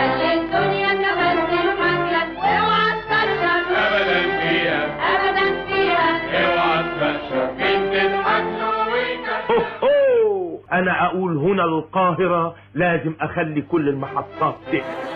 خلي الدنيا كمان تضحك لك واوعى تكشف ابدا فيها ابدا فيها اوعى تكشف مين تضحك له ويكشف أوه. انا اقول هنا القاهرة لازم اخلي كل المحطات تقفل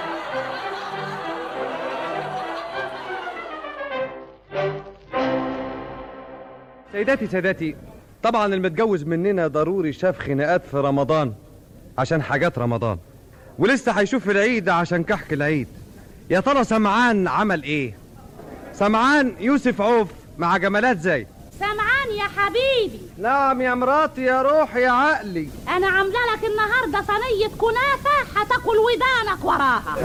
سيداتي سادتي طبعا المتجوز مننا ضروري شاف خناقات في رمضان عشان حاجات رمضان ولسه هيشوف العيد عشان كحك العيد يا ترى سمعان عمل ايه سمعان يوسف عوف مع جمالات زي سمعان يا حبيبي نعم يا مراتي يا روحي يا عقلي انا عامله لك النهارده صينيه كنافه هتاكل ودانك وراها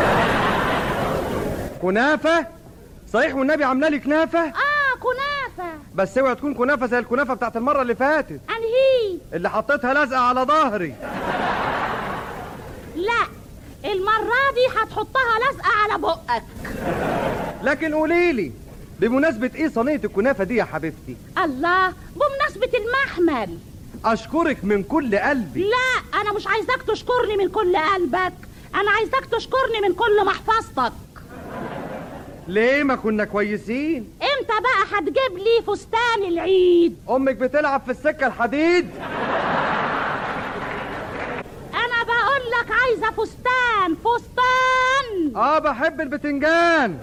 كنافه صحيح والنبي عامله لي كنافه اه كنافه بس اوعى تكون كنافه زي الكنافه بتاعت المره اللي فاتت انهي اللي حطيتها لازقه على ظهري لا المره دي هتحطها لازقه على بقك لكن قولي لي بمناسبه ايه صينيه الكنافه دي يا حبيبتي الله بمناسبه المحمل اشكرك من كل قلبي لا انا مش عايزاك تشكرني من كل قلبك انا عايزاك تشكرني من كل محفظتك ليه ما كنا كويسين امتى بقى هتجيب لي فستان العيد امك بتلعب في السكه الحديد انا بقول لك عايزه فستان فستان اه بحب البتنجان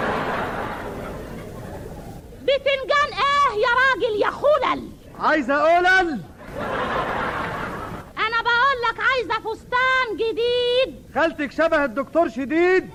بتنجان ايه يا راجل يا خلل عايزه قلل انا بقول لك عايزه فستان جديد خالتك شبه الدكتور شديد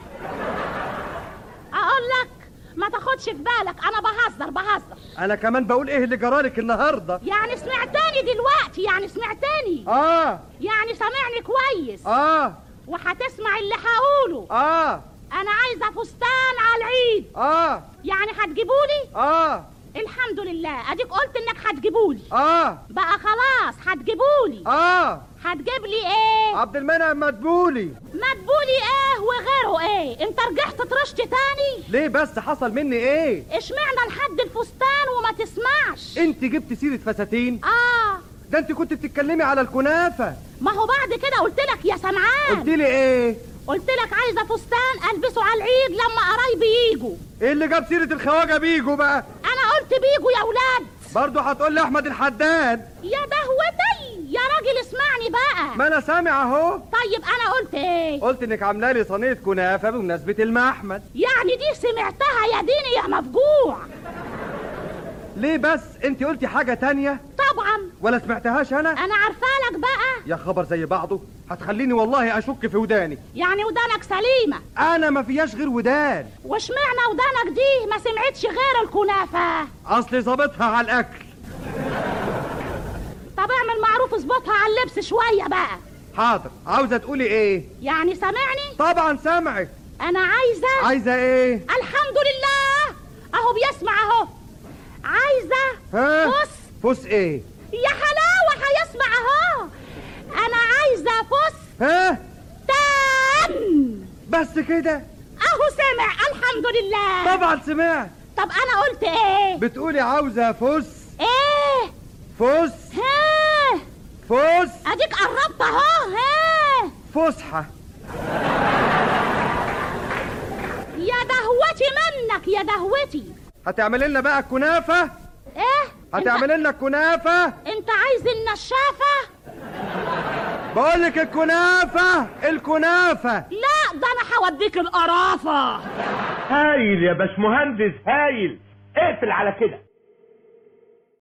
اقول لك ما تاخدش في بالك انا بهزر بهزر انا كمان بقول ايه اللي جرالك النهارده يعني سمعتني دلوقتي يعني سمعتني اه يعني سامعني كويس اه وهتسمع اللي هقوله اه انا عايزه فستان على العيد اه يعني هتجيبولي اه الحمد لله اديك قلت انك هتجيبولي اه بقى خلاص هتجيبولي اه هتجيب لي ايه عبد المنعم مدبولي مدبولي ايه وغيره ايه انت رجعت طرشت تاني ليه بس حصل مني ايه اشمعنى لحد الفستان وما تسمعش انت جبت سيره فساتين اه ده انت كنت بتتكلمي على الكنافه ما هو بعد كده قلت لك يا قلت سمعان لي ايه قلت لك عايزه فستان البسه على العيد لما قرايبي يجوا ايه اللي جاب سيره الخواجه بيجوا بقى انا قلت بيجوا يا ولاد برضه هتقول لي احمد الحداد يا دهوتي يا راجل اسمعني بقى ما انا سامع اهو طيب انا قلت ايه قلت انك عامله لي صينيه كنافه بمناسبه المحمد يعني دي سمعتها يا ديني يا مفجوع ليه بس انت قلتي حاجه تانية طبعا ولا سمعتهاش انا انا عارفالك بقى يا خبر زي بعضه هتخليني والله اشك في وداني يعني ودانك سليمه انا ما فياش غير ودان واشمعنى ودانك دي ما سمعتش غير الكنافه اصلي ظابطها على الاكل طب اعمل معروف اظبطها على اللبس شويه بقى حاضر عاوزه تقولي ايه يعني سامعني طبعا سامعك انا عايزه عايزه ايه الحمد لله اهو بيسمع اهو عايزه ها فس فوس ايه يا حلاوه هيسمع اهو انا عايزه فس ها تان بس كده اهو سمع الحمد لله طبعا سمعت طب انا قلت ايه بتقولي عاوزه فوس ايه فوس ها فوس اديك قربت اهو ها فسحه يا دهوتي منك يا دهوتي هتعملي لنا بقى الكنافه ايه هتعملي لنا الكنافه انت عايز النشافه بقول لك الكنافه الكنافه لا ده انا هوديك القرافه هايل يا باشمهندس هايل اقفل على كده